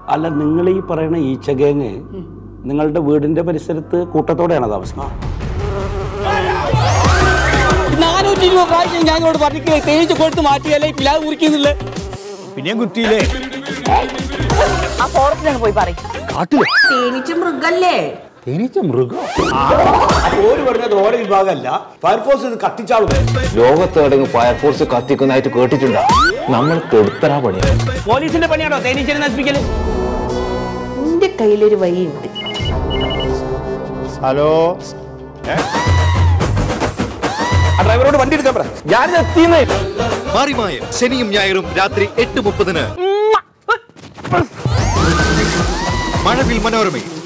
അല്ല നിങ്ങൾ ഈ പറയുന്ന ഈച്ചകേങ് നിങ്ങളുടെ വീടിന്റെ പരിസരത്ത് കൂട്ടത്തോടെയാണ് താമസിക്കുന്നത് നാനൂറ്റി ഇരുപത് പ്രാവശ്യം ഞാൻ ഇങ്ങോട്ട് പറഞ്ഞിട്ട് തേനീച്ച കൊടുത്ത് മാറ്റിയല്ലേ പിലാവ് മുറിക്കുന്നില്ല പിന്നെയും കുറ്റിയില്ലേ ആ ഫോറസ്റ്റിലങ്ങ് പോയി പറയും കാട്ടില് തേനീച്ച മൃഗല്ലേ തേനീച്ച മൃഗം ഓര് പറഞ്ഞത് ഓരോ വിഭാഗമല്ല ഫയർഫോഴ്സ് ഇത് കത്തിച്ചാളും ലോകത്തെവിടെയെങ്കിലും ഫയർഫോഴ്സ് കത്തിക്കുന്നതായിട്ട് കേട്ടിട്ടുണ്ടോ നമ്മൾ കെടുത്തരാ പണിയാണ് പോലീസിന്റെ പണിയാണോ തേനീച്ചനെ നശിപ്പിക്കല് എന്റെ കയ്യിലൊരു വഴിയുണ്ട് ഹലോ ഡ്രൈവറോട് വണ്ടി എടുക്കാൻ പറ ഞാൻ എത്തിയെന്നേ മാറിമായം ശനിയും ഞായറും രാത്രി എട്ട് മുപ്പതിന് മഴവിൽ മനോരമയിൽ